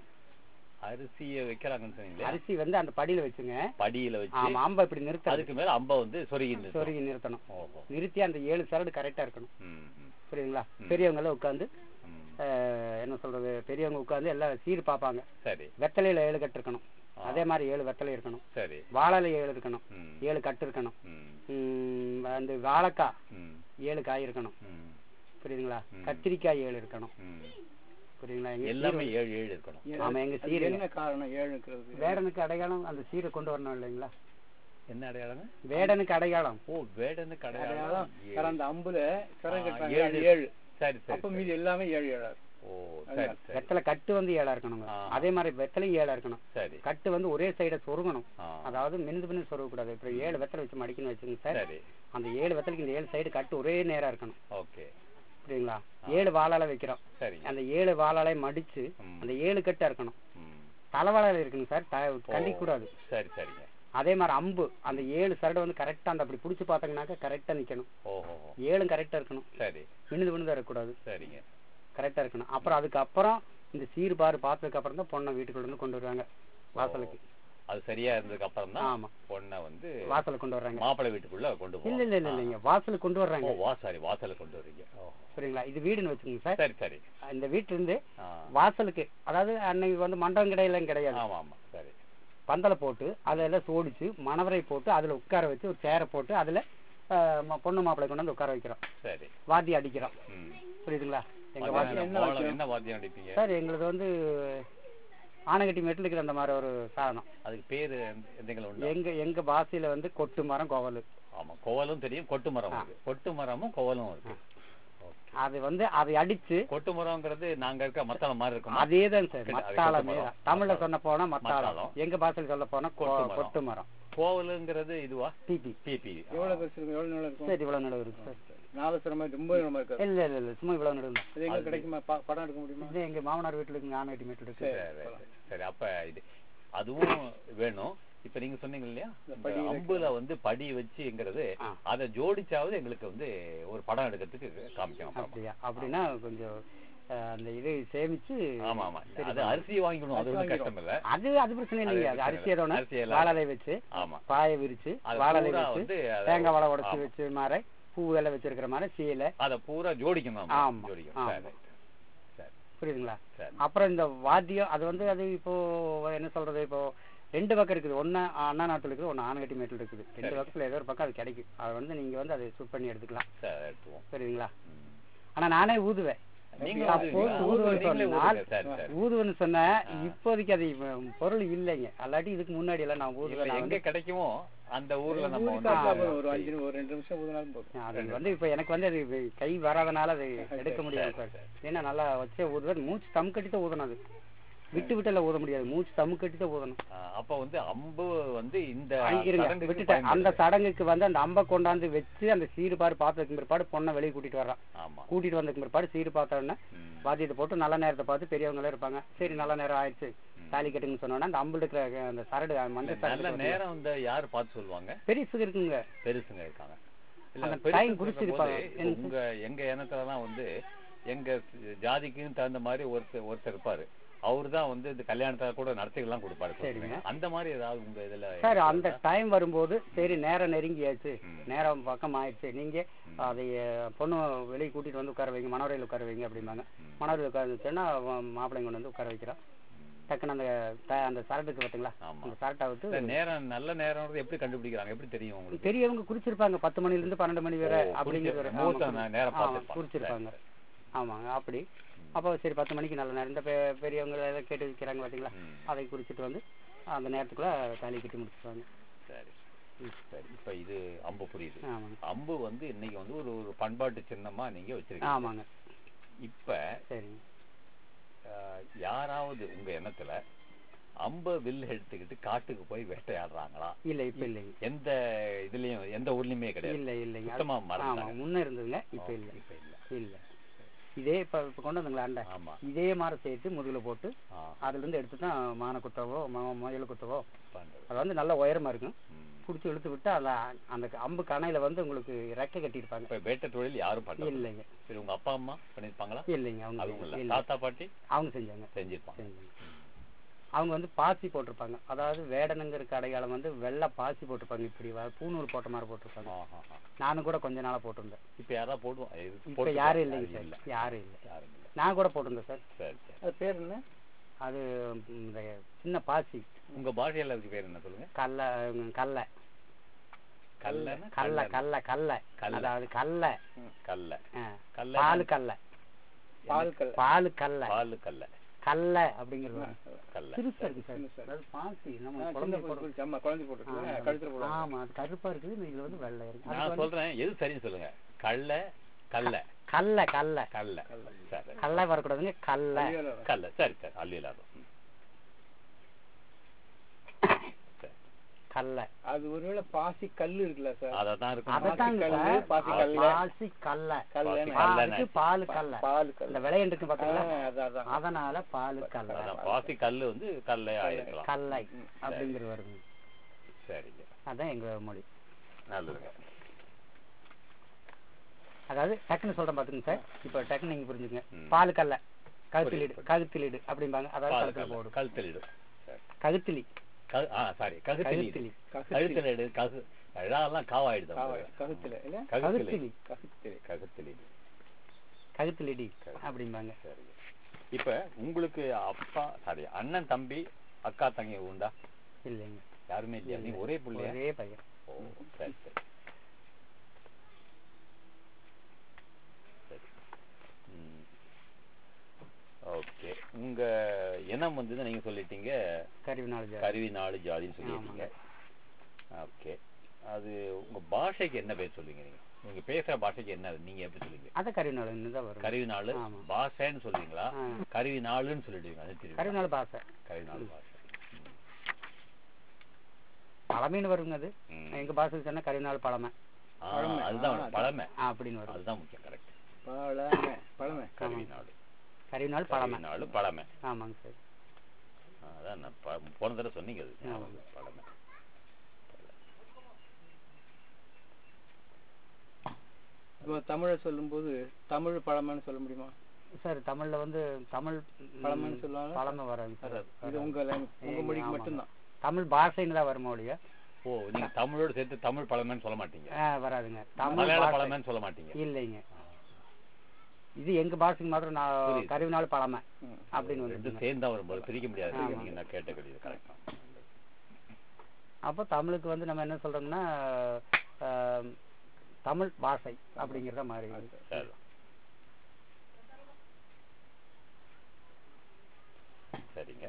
அரிசியை வைக்கிறாங்கன்னு சொன்னீங்களே அரிசி வந்து அந்த படியில வச்சுங்க படியில வச்சு ஆமா அம்பை இப்படி நிறுத்த அதுக்கு மேல அம்ப வந்து சொருகி சொருகி நிறுத்தணும் ஓஹோ நிறுத்தி அந்த ஏழு சரடு கரெக்டா இருக்கணும் ம் ம், புரியுதுங்களா ம். பெரியவங்க எல்லாம் உட்காந்து ம். என்ன சொல்றது பெரியவங்க உட்காந்து எல்லாம் சீர் பார்ப்பாங்க சரி வெத்தலையில ஏழு கட்டு இருக்கணும் ஆ. அதே மாதிரி ஏழு வெத்தலை இருக்கணும் சரி வாழலை ஏழு இருக்கணும் ம் ஏழு கட்டு இருக்கணும் ம் ம், அந்த வாழைக்காய் ம் ஏழு காய் இருக்கணும் ம் புரியுதுங்களா ம். கத்திரிக்காய் ஏழு இருக்கணும் ம் புரியுதுங்களா எங்க எல்லாமே சீர் ஏழு ஏழு இருக்கணும் ஏ- ஆமா, எங்க அது சீருங்க. என்ன காரணம் ஏழுங்கிறது வேடனுக்கு அடையாளம் அந்த சீரை கொண்டு வரணும் இல்லைங்களா என்ன அடையாளங்க வேடனுக்கு அடையாளம் ஓ வேடனுக்கு அடையாளம் அடையாளம் சார் அந்த அம்புல சிறை ஆ, கட்டுறாங்க ஏழு. அது ஏழு சரி சரி அப்ப சரி. மீதி எல்லாமே ஏழு ஏழா ஓ சரி சரி வெத்தலை கட்டு வந்து ஏழா இருக்கணுங்க ஆ. அதே மாதிரி வெத்தலையும் ஏழா இருக்கணும் சரி கட்டு வந்து ஒரே சைட சொருகணும் ஆ அதாவது மினுந்து மின்னு சொருகக்கூடாது இப்போ ஏழு வெத்தலை வச்சு மடிக்கணும் வச்சுங்க சார் சரி அந்த ஏழு வெத்தலைக்கு இந்த ஏழு சைடு கட்டு ஒரே நேரா இருக்கணும் ஓகே புரியுங்களா ஏழு வாழால வைக்கிறோம் சரி அந்த ஏழு வாழாலை மடிச்சு ம். அந்த ஏழு கட்டா இருக்கணும் ம் தலைவாழை இருக்குங்க சார் ஓ. கண்டிக்க கூடாது சரி சரிங்க அதே மாதிரி அம்பு அந்த ஏழு சரடு வந்து கரெக்டா அந்த அப்படி புடிச்சு பார்த்தீங்கன்னாக்கா கரெக்டா நிக்கணும் ஓஹோ ஏழும் கரெக்டா இருக்கணும் சரி விழுந்து விழுந்து இருக்கக்கூடாது சரிங்க கரெக்டா இருக்கணும் அப்புறம் அதுக்கப்புறம் இந்த சீர்பாறு பார்த்ததுக்கு அப்புறம் தான் பொண்ணை வீட்டுக்குள்ள இருந்து கொண்டு வருவாங்க வாசலுக்கு அது சரியா இருந்ததுக்கு அப்புறம் தான் ஆமா பொண்ணை வந்து வாசலுக்கு கொண்டு வர்றாங்க மாப்பிள்ளை வீட்டுக்குள்ள கொண்டு இல்ல போவோம் இல்ல இல்ல இல்லைங்க வாசலுக்கு கொண்டு ஓ வர்றாங்க வா சாரி வாசல்ல கொண்டு வரீங்க ஓ சரிங்களா இது வீடுன்னு வச்சுக்கோங்க சார் சரி சரி இந்த வீட்டுல இருந்து ஆ வாசலுக்கு அதாவது அன்னைக்கு வந்து மண்டபம் கிடையெல்லாம் கிடையாது ஆமா ஆமா சரி பந்தலை போட்டு அதெல்லாம் சோடிச்சு மணவரை போட்டு அதுல உட்கார வச்சு ஒரு சேரை போட்டு அதுல ஆஹ், ம- பொண்ணு மாப்பிள்ளை கொண்டு வந்து உட்கார வைக்கிறோம் சரி வாத்தி அடிக்கிறோம் ம் புரியுதுங்களா எங்க அது வாத்தியம் என்ன கோலம், என்ன வாத்தியம் அடிப்பீங்க சார் எங்களுது வந்து ஆனகட்டி மெட்டில் இருக்கிற அந்த மாதிரி ஒரு சாதனம் அதுக்கு பேரு எந்தங்களும் உண்டா எங்க எங்க பாஷையில வந்து கொட்டு மரம் கோவல் ஆமா கோவலும் தெரியும் கொட்டு மரம் இருக்கு கொட்டு மரமும் கோவலும் இருக்கு அது வந்து அதை அடிச்சு கொட்டு மரம்ங்கிறது நாங்க இருக்க மத்தளம் மாதிரி இருக்குமா அதேதான் சார் அது மத்தாளமே கொட்டு தான் மரம். தமிழ்ல சொன்ன போனா மத்தாளம் மத்தாளம். எங்க பாஷையில சொல்ல போனா கொ- கொட்டு மரம். கொட்டு மரம் கோவலுங்கிறது இதுவா பிபி பிபி எவ்வளவு பெருசு இருக்கும் எவ்வளவு நிலம் இருக்கும் சரி இவ்வளவு நடுவு இருக்கு சார் நாலு சிரமம் ரொம்ப நிலமா இருக்காது இல்ல இல்ல இல்ல சும்மா இவ்வளவு நடுவு தான். இது எங்க கிடைக்குமா ப- படம் எடுக்க முடியுமா இது எங்க மாமனார் வீட்டுல இருக்கு ஆனகட்டி மெட்டில் இருக்கு சரி, சரி அப்ப இது அதுவும் வேணும் இப்ப நீங்க சொன்னீங்க இல்லையா இந்த படி அம்புல வந்து படி வச்சுங்கிறது ஆ. அதை ஜோடிச்சாவது எங்களுக்கு வந்து ஒரு படம் எடுக்கிறதுக்கு காமிக்கணும் அப்புறமா. அப்படியா அப்படின்னா கொஞ்சம் அஹ், அந்த இது சேமிச்சு ஆமா ஆமா சரி அது அரிசி வாங்கிக்கணும் அது ஒன்றும் கஷ்டம் இல்ல அது அது பிரச்சனை இல்லைங்க அது பிரச்சனை அரிசி இல்லை. ஏதோன்னு அரிசி எல்லாம் வாழலை வச்சு ஆமா பாயை விரிச்சு அது வாழலை பூரா வச்சு வந்து அதை- தேங்காய் வாழை உடைச்சு ஆமா. வச்சு மாதிரி பூ எல்லாம் வச்சிருக்கிற மாதிரி சீலை அத பூரா ஜோடிக்கணும் ஆமா, ஜோடிக்கணும் ஆமா. சரி, சரி புரியுதுங்களா சரி அப்புறம் இந்த வாத்தியம் அது வந்து அது இப்போ என்ன சொல்றது இப்போ ரெண்டு பக்கம் இருக்குது ஒன்னு அண்ணா நாட்டில் இருக்குது ஒன்னு ஆனகட்டி மேட்டில் இருக்குது ரெண்டு சரி. பக்கத்துல ஏதோ ஒரு பக்கம் அது கிடைக்கும் அது வந்து நீங்க வந்து அதை சூட் பண்ணி எடுத்துக்கலாம் சரி எடுத்துவோம் புரியுதுங்களா ம். ஆனா நானே ஊதுவேன் நீங்க அப்போ ஊதுவீங்களா? ஊதுவன்னு நீங்களே சொன்னால் ஊதுங்க. சரி சரி ஊதுவன்னு சொன்ன இப்போதைக்கு அது இப்ப பொருள் இல்லைங்க அல்லாட்டி இதுக்கு முன்னாடி எல்லாம் நான் இல்ல, ஊதுவேன் நான் எங்க வந்து கிடைக்குமோ அந்த ஊர்ல நம்ம ஊருக்கு வந்து காசா ஆ, போதும். ஒரு அஞ்சு நிமி- ஒரு ரெண்டு நிமிஷம் ஊதினாலும் போதும் அது வந்து இப்ப எனக்கு வந்து அது வி- கை வராதனால அது எடுக்க முடியாது சரி, சார் ஏன்னா நல்லா வச்சே ஊதுவேன் மூச்சு தம் கட்டி தான் ஊதணும் அது விட்டு விட்டுல ஊத முடியாது மூச்சு தம் கட்டி தான் ஊதணும் ஆ, அப்ப வந்து அம்பு வந்து இந்த ஆ, இருங்க சடங்குக்கு விட்டுட்டேன் அந்த பயன்படுது. சடங்குக்கு வந்து அந்த அம்பை கொண்டாந்து வச்சு அந்த சீரு பாரு பார்த்ததுக்கு பிற்பாடு பொண்ணை வெளியே கூட்டிட்டு வர்றான் ஆமா கூட்டிட்டு வந்ததுக்கு பிற்பாடு சீரு பார்த்த உடனே ம். வாத்தியத்தை போட்டு நல்ல நேரத்தை பார்த்து பெரியவங்க எல்லாம் இருப்பாங்க சரி நல்ல நேரம் ஆயிடுச்சு தாலி கட்டுங்கன்னு சொன்னோன்னா அந்த அம்பு இருக்கிற அந்த சரடு மஞ்சள் நல்ல சரடு நேரம் வந்து யாரு பார்த்து சொல்லுவாங்க பெருசு இருக்குங்க பெருசுங்க இருக்காங்க இல்ல அந்த பெருசுங்க time குறிச்சிருப்பாங்க. இருக்கும்போது, இப்ப உங்க எங்க இனத்துலலாம் வந்து எங்க ஜாதிக்குன்னு தகுந்த மாதிரி ஒருத்தர் ஒருத்தர் இருப்பாரு அவரு தான் வந்து இந்த கல்யாணத்தை கூட நடத்திக்கலாம் கொடுப்பாரு சரிங்க. சொல்றீங்க. அந்த மாதிரி ஏதாவது உங்க இதுல சார் அந்த டைம் வரும்போது சரி நேரம் நெருங்கியாச்சு ம். நேரம் பக்கம் ஆயிடுச்சு நீங்க அதை அஹ், பொண்ணு வெளியே கூட்டிட்டு வந்து உட்கார வைங்க மனோரையில் உட்கார வைங்க அப்படிம்பாங்க மனோரையில் உட்கார வச்சோன்னா மாப்பிள்ளைங்க கொண்டு வந்து உட்கார வைக்கிறோம் டக்குன்னு அந்த த- அந்த சரட்டுக்கு பார்த்தீங்களா ஆமா. அந்த சரட்டை விட்டு இந்த நேரம் நல்ல நேரம் எப்படி கண்டுபிடிக்கிறாங்க எப்படி தெரியும் உங்களுக்கு பெரியவங்க குறிச்சிருப்பாங்க பத்து மணில இருந்து பன்னெண்டு மணி வரை ஓ, அப்படிங்கிற குறிச்சு- ஒரு- முகூர்த்த ஆமா, நேரம் ஆமா, பார்த்திருப்பாங்க. குறிச்சிருப்பாங்க ஆமாங்க அப்படி அப்போ சரி பத்து மணிக்கு நல்ல நேரம் இந்த பெ- பெரியவங்க எல்லாம் கேட்டு வைக்கிறாங்க பார்த்தீங்களா ம். அதை குறிச்சிட்டு வந்து அந்த நேரத்துக்குள்ள தாலி கட்டி முடிச்சிருவாங்க சரி சரி இப்ப இது அம்பு புரியுது ஆமாங்க அம்பு வந்து இன்னைக்கு வந்து ஒரு ஒரு பண்பாட்டு சின்னமா நீங்க வச்சிருக்கீங்க ஆமாங்க இப்ப சரிங்க அஹ், யாராவது உங்க எண்ணத்துல அம்ப வில் எடுத்துக்கிட்டு காட்டுக்கு போய் வேட்டையாடுறாங்களா இல்ல இப்ப இல்லைங்க எந்த இதுலயும் எந்த ஊர்லயுமே கிடையாது இல்ல இல்லைங்க அது- சுத்தமா ஆமா மறந்துட்டாங்க முன்ன இருந்ததுங்க இப்ப இல்ல இப்ப இல்ல இல்ல இதே இப்ப இப்ப கொண்டு வந்தங்களா அண்டை ஆமா இதே மாதிரி சேர்த்து முதுகுல போட்டு ஆ, அதுல இருந்து எடுத்து தான் மான குத்தவோ ம- முயல் குத்தவோ பண்றது. அது வந்து நல்ல உயரமா இருக்கும் ம். புடிச்சு இழுத்து விட்டு அதுல அந்த அம்பு கணையில வந்து உங்களுக்கு ரெக்கை கட்டியிருப்பாங்க இப்ப வேட்டை தொழில் யாரும் பண்றது இல்ல. இல்லைங்க சரி உங்க அப்பா அம்மா பண்ணிருப்பாங்களா இல்லைங்க அவங்க அவங்க இல்ல இல்ல தாத்தா பாட்டி அவங்க செஞ்சாங்க செஞ்சிருப்பாங்க செஞ்சாங்க அவங்க வந்து பாசி போட்டிருப்பாங்க அதாவது வேடனுங்கிறதுக்கு அடையாளம் வந்து வெள்ளை பாசி போட்டிருப்பாங்க இப்படி வ- பூணூல் போட்ட மாதிரி போட்டிருப்பாங்க ஆஹா, ஆஹா. நானும் கூட கொஞ்ச நாளா போட்டிருந்தேன் இப்ப யாரா போடுவோம் இது இப்ப போட்டு யாரும் பாருங்க. இல்லைங்க இல்ல சார் யாரும் இல்லை யாரும் இல்ல நான் கூட போட்டிருந்தேன் சார் சரி சரி அது பேர் என்ன அது இந்த சின்ன பாசி உங்க பாஷையில அதுக்கு பேர் என்ன சொல்லுங்க கல்ல கல்ல கல்ல கல்ல கல்ல கல்ல கல்ல. அதாவது கல்ல கல்ல ஆ. கல்ல பால் கல்ல பால் கல் பால் கல்ல பால் கல்ல கல்ல அப்படிங்கிறது வரும். கல்ல சிறுசா இருக்கு சார் சின்ன சார். அதாவது பாசி நம்ம சின்ன குழந்தை பொருள் போடுறோம். குறிச்சு, ஆமா குழந்தை போட்டுருக்கு கழுத்துல போடுவாங்க ஆமா அது கருப்பா இருக்குது இதுல வந்து வெள்ளை இருக்கு அதுக்கு நான் வந்து சொல்றேன் எது சரின்னு சொல்லுங்க கல்ல கல்ல கல்ல கல்ல கல்ல சரி கல்ல வரக்கூடாதுங்க கல்ல ஐயோல வரும். கல்ல சரி சரி அல்லிலாரும் கல்ல அது ஒருவேளை பாசி கல்லு இருக்குல்ல சார் அததான் இருக்கும் அதத்தாங்க கல்லு, சார் பாசி கல்லு. பாசி கல்ல கல்லு கல்ல. பாலுக்கு பால் கல்ல பால் இந்த கல் விளையாண்டு இருக்கு பாத்தீங்களா அதான் அதான் அதனால பால் கல்ல அதான் பாசி கல்லு வந்து கல்லே ஆயிருக்கலாம் கல்லை அப்படிங்கிறது வருது சரிங்க அதான் எங்க மொழி நல்லதுங்க அதாவது டக்குன்னு சொல்றேன் பாத்துங்க சார் இப்போ டக்குன்னு நீங்க புரிஞ்சுங்க ம். பால் கல்ல கழுத்திலிடு புரியுது. கழுத்திலிடு அப்படிம்பாங்க அதாவது பால் கழுத்துல கல்ல போடும் கழுத்தலிடும் சரி கழுத்திலி க- ஆ சாரி ககுத்தலி கழுத்திலி கழுத்தலிடு ககு எல்லாம் காவாயிடுது காவல் ககுத்துல இல்ல ககுத்தலி கழுத்திலி ககுத்திலே ககுத்தலி கழுத்திலிடி அப்படிம்பாங்க சரிங்க இப்ப உங்களுக்கு அப்பா சாரி அண்ணன் தம்பி அக்கா தங்கி உண்டா இல்லைங்க யாருமே இல்லையா நீ ஒரே பிள்ளையா ஒரே பையன் ஓ சரி சரி சரி ம். உங்க இனம் வந்து நீங்க சொல்லிட்டீங்க கருவி நாள் ஜாதி கருவி நாடு ஜாதின்னு சொல்லிட்டீங்க ஓகே அது உங்க பாஷைக்கு என்ன பேர் சொல்லுவீங்க நீங்க நீங்க பேசுற பாஷைக்கு என்ன நீங்க எப்படி சொல்லுவீங்க அதை கருவி நாள்னு தான் வரும் கருவி நாள் ஆமா. பாஷைன்னு சொல்லுவீங்களா ஆ. கருவி நாளுன்னு சொல்லிடுவீங்க அது தெரியும் கருவி நாள் பாசை கருவி நாள் பாஷை பழமைன்னு வருங்க அது ம். எங்க பாசைக்கு சொன்னா கருவி நாள் பழமை ஆ, பழமை. அதுதான் ஆ, பழமை ஆ, அப்படின்னு வரும் அதுதான் முக்கியம் கரெக்ட் பழமை பழமை கருவி நாள் கருவி நாள் பழமை கருவி நாள் பழமை ஆமாங்க சார் ஆ, அதான் நான் ப- போன தடவை சொன்னீங்க அது ஆமா. பழமை இப்போ தமிழை சொல்லும்போது தமிழ் பழமைன்னு சொல்ல முடியுமா சார் தமிழ்ல வந்து தமிழ் ம், பழமைன்னு சொல்லுவாங்க பழமை வராது சார் இது உங்க lang- உங்க ஏங்க, மொழிக்கு ஆமாங்க. மட்டும்தான் தமிழ் பாஷைன்னு தான் வருமா ஒழிய ஓ நீங்க தமிழோடு சேர்த்து தமிழ் பழமைன்னு சொல்ல மாட்டீங்க ஆ, வராதுங்க தமிழ் மலையாள பாஷை பழமைன்னு சொல்ல மாட்டீங்க இல்லைங்க இது எங்க பாஷைக்கு மாத்திரம் நான் புரியுது. கருவி நாள் பழமை ம். அப்படின்னு ரெண்டு வந்துருங்க சேர்ந்தா வரும்போது பிரிக்க முடியாது ஆமா. நீங்க நான் கேட்ட கேள்வி கரெக்ட் தான் அப்போ தமிழுக்கு வந்து நம்ம என்ன சொல்றோம்னா ஆ, தமிழ் பாஷை அப்படிங்கிறத மாதிரி சரி சரிங்க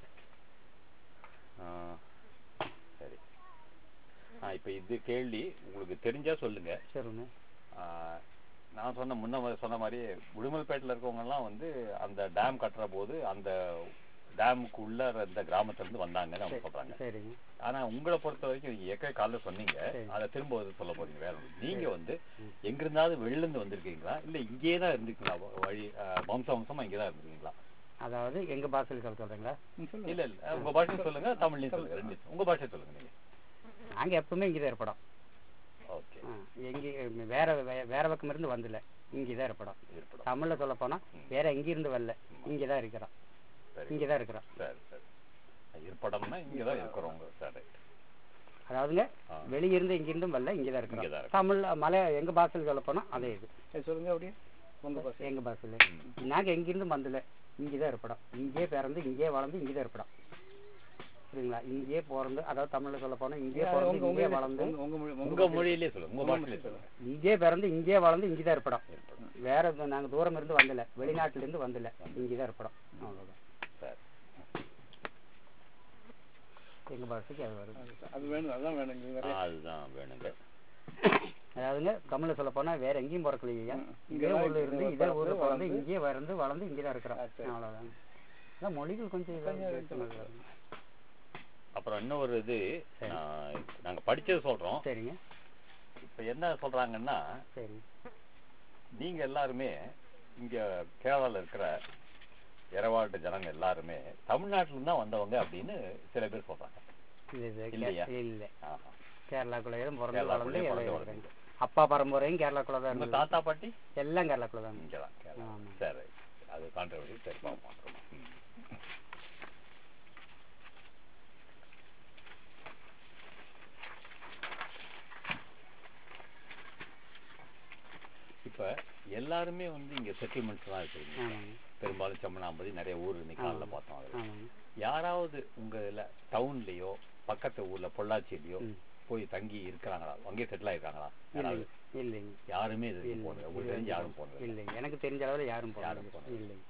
ஆ, சரி ஆ இப்போ இது கேள்வி உங்களுக்கு தெரிஞ்சா சொல்லுங்க சரிங்க ஆ, நான் சொன்ன முன்ன மாதிரி சொன்ன மாதிரி உடுமல்பேட்டில் இருக்கவங்க எல்லாம் வந்து அந்த டேம் கட்டுற போது அந்த டேமுக்கு உள்ள இந்த கிராமத்துல இருந்து வந்தாங்கன்னு அவங்க சொல்றாங்க சரிங்க ஆனா உங்களை பொறுத்த வரைக்கும் நீங்க ஏற்கனவே காலைல சொன்னீங்க சரி. அதை திரும்ப வந்து சொல்ல போறீங்க வேற ஒண்ணும். நீங்க வந்து எங்க இருந்தாவது வெளில இருந்து வந்திருக்கீங்களா இல்ல இங்கேயே தான் இருந்திருக்கீங்களா வ- வழி அஹ், வம்ச வம்சமா இங்கே தான் இருந்திருக்கீங்களா அதாவது எங்க பாஷையில் சொல்ல சொல்றீங்களா ம், சொல்லுங்க இல்ல இல்ல உங்க பாஷையும் சொல்லுங்க தமிழ்லயும் சொல்லுங்க ரெண்டு உங்க பாஷை சொல்லுங்க நீங்க நாங்க எப்பவுமே இங்கே தான் இருப்போம் ஓகே எங்கே வேற வே- வேற பக்கம் இருந்து வந்துல இங்கே தான் இருப்போம் இருப்படும் தமிழ்ல சொல்ல போனா வேற எங்கிருந்து வரல இங்கே தான் இருக்கிறோம் சரி இங்கே தான் இருக்கிறோம் சரி சரி இருப்படம்னா இங்க தான் இருக்கிறவங்க சரி அதாவதுங்க ஆ. வெளியிருந்து இங்கிருந்தும் வரல இங்கே தான் இங்கே தான் இருக்கிறோம் இருக்கோம். தமிழ் மலை எங்க பாஷையில் சொல்ல போனா அதே இது சரி, சொல்லுங்க அப்படியே உங்க பாஷை எங்க பாஷையில் நாங்க எங்கிருந்து வந்துல இங்கே தான் இருப்போம் இங்கே பிறந்து இங்கே வளர்ந்து இங்கே தான் இருப்போம் சரிங்களா இங்கேயே பிறந்து அதாவது தமிழ்ல சொல்ல போனா இங்கேயே உங்க பிறந்து உங்க இங்கே வளர்ந்து உங்க- உங்க மொழி உங்க உங்க மொழியிலே சொல்லுங்க உங்க பாஷையிலே சொல்லுங்க இங்கே பிறந்து இங்கே வளர்ந்து இங்கே தான் இருப்போம் இருப்படும் வேற எதுவும் நாங்க தூரம் இருந்து வந்தல வெளிநாட்டுல இருந்து வந்தல இங்கே தான் இருப்போம் அவ்வளவுதான் சரி எங்க பாஷைக்கு அது வருது அது வேணும் அதான் வேணும் இங்க ஆ, நிறைய அதுதான் வேணுங்க அதாவதுங்க தமிழ்ல சொல்ல போனா வேற எங்கேயும் பிறக்கலையா ம். இதே இங்கதான் ஊர்ல இருந்து இங்க இதே ஊர்ல பிறந்து, பிறந்து வளர்ந்து. இங்கேயே வளர்ந்து வளர்ந்து இங்கே தான் இருக்கிறோம் ஆ, சரி. அவ்வளவுதான் அதான் மொழிகள் கொஞ்சம் இதா கொஞ்சம் வித்தியாசமா இருக்கு. அப்புறம் இன்னொரு இது நான் நாங்க படிச்சது சொல்றோம் சரிங்க இப்ப என்ன சொல்றாங்கன்னா சரி நீங்க எல்லாருமே இங்க கேரளால இருக்கிற எரவாட்டு ஜனங்க எல்லாருமே தமிழ்நாட்டுல இருந்து தான் வந்தவங்க அப்படின்னு சில பேர் சொல்றாங்க இது இது இல்லையா? கே- இல்ல ஆஹா. கேரளாக்குள்ளே தான் பிறந்து கேரளாக்குள்ளே வளர்ந்து பிறந்து எல்லாம் வளர்ந்து. இருக்காங்க. அப்பா பரம்பரையும் கேரளாக்குள்ள தான் உங்க இருந்தது தாத்தா பாட்டி எல்லாம் கேரளாக்குள்ள தான் இருந்தது. இங்கதான் கேரளா ஆமா. சரி அது கான்ட்ரவர்சி சரி பார்ப்போம் அப்புறமா. ம். இப்ப எல்லாருமே வந்து இங்க செட்டில்மெண்ட்ஸ் தான் இருக்கிறீங்க ஆமாங்க பெரும்பாலும் செம்மனாம்பதி நிறைய ஊர் இன்னைக்கு காலைல ஆமா. பார்த்தோம் அதுல. ஆமாங்க யாராவது உங்க இதுல டவுன்லயோ பக்கத்து ஊர்ல பொள்ளாச்சியிலயோ ம். போய் தங்கி இருக்கிறாங்களா அங்கேயே செட்டில் ஆயிருக்காங்களா யாராவது இல்லைங்க இல்லைங்க யாருமே இது இல்ல. போனது உங்களுக்கு தெரிஞ்சு யாரும் போனது இல்ல. இல்லைங்க எனக்கு தெரிஞ்ச அளவுல யாரும் யாரும் போனது போனது இல்லைங்க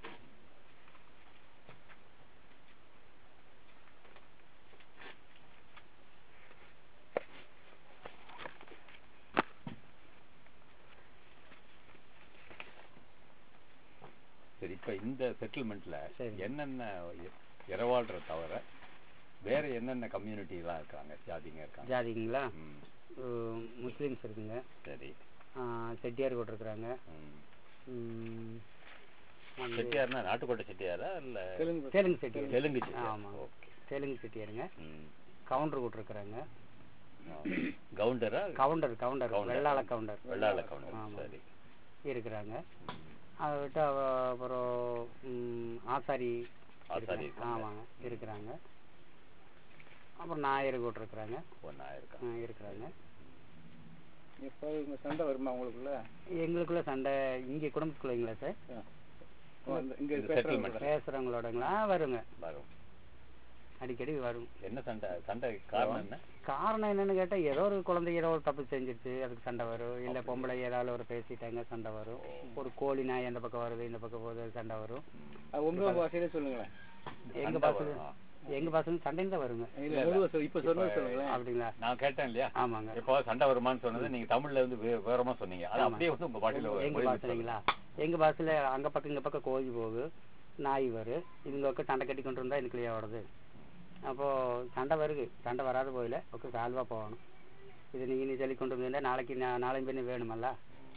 சரி இப்ப இந்த செட்டில்மெண்ட்ல சரி. என்னென்ன இ- இரவாள்ற தவிர வேற என்னென்ன கம்யூனிட்டி எல்லாம் இருக்காங்க ஜாதிங்க இருக்காங்க ஜாதிங்களா ம், உம், முஸ்லிம்ஸ் இருக்குங்க சரி ஆ, செட்டியார் கூட இருக்கிறாங்க ம். உம், வந்து செட்டியார்னா நாட்டுக்கோட்டை செட்டியாரா இல்ல தெலுங்கு தெலுங்கு செட்டியார் தெலுங்கு செட்டியார் ஆமா ஓகே தெலுங்கு செட்டியாருங்க ம். கவுண்டர் கூட இருக்கிறாங்க ஆ. கவுண்டரா கவுண்டர் கவுண்டர் கவுண்டர். வெள்ளாள கவுண்டர் வெள்ளாள கவுண்டர் ஆமா. சரி இருக்கிறாங்க அதை விட்டு அவ- அப்புறம் உம், ஆசாரி ஆசாரி இருக்கிறாங்க. இருக்காங்க. ஆமாங்க இருக்கிறாங்க அப்புறம் நாயர் கூட இருக்கிறாங்க ஒன்னா இருக்கா ஆ, இருக்கிறாங்க எப்போ இவங்க சண்டை வருமா உங்களுக்குள்ள எங்களுக்குள்ள சண்டை இங்கே குடும்பத்துக்குள்ளங்களா சார் ஓ, அந்த- இங்க இந்த பேசுறவங்க settlement. கூட. பேசுறவங்களோடங்களா வருங்க வரும் அடிக்கடி வரும் என்ன சண்டை சண்டை காரணம் என்ன காரணம் என்னன்னு கேட்டா ஏதோ ஒரு குழந்தை ஏதோ ஒரு தப்பு செஞ்சிருச்சு அதுக்கு சண்டை வரும் இல்ல பொம்பளை ஏதாவது ஒரு பேசிட்டாங்க சண்டை வரும் ஒரு கோழி நாய் அந்த பக்கம் வருது இந்த பக்கம் போகுது சண்டை வரும் அது உங்க பாஷையில சொல்லுங்களேன் எங்க சண்டை பாசல வரும். எங்க பாசலும் சண்டைன்னு தான் வருங்க இல்ல முழுவ சொல் இப்ப சொன்னது சொல்லுங்களேன் அப்படிங்களா நான் கேட்டேன் இல்லையா ஆமாங்க இப்போ சண்டை வருமான்னு சொன்னது நீங்க தமிழ்ல வந்து வே- விவரமா சொன்னீங்க அது அப்படியே வந்து உங்க பாட்டில எங்க பாசலைங்களா எங்க பாசல அங்க பக்கம் இங்க பக்கம் கோழி போகு நாய் வரும் இதுங்க பக்கம் சண்டை கட்டி கொண்டு இருந்தா எனக்கு ஓடுது அப்போ சண்டை வருது சண்டை வராது போயில ஒக்க சால்வா போகணும் இது நீங்க நீ சொல்லி கொண்டு வந்தீங்கன்னா நாளைக்கு நா- நாளை பின்ன வேணுமல்ல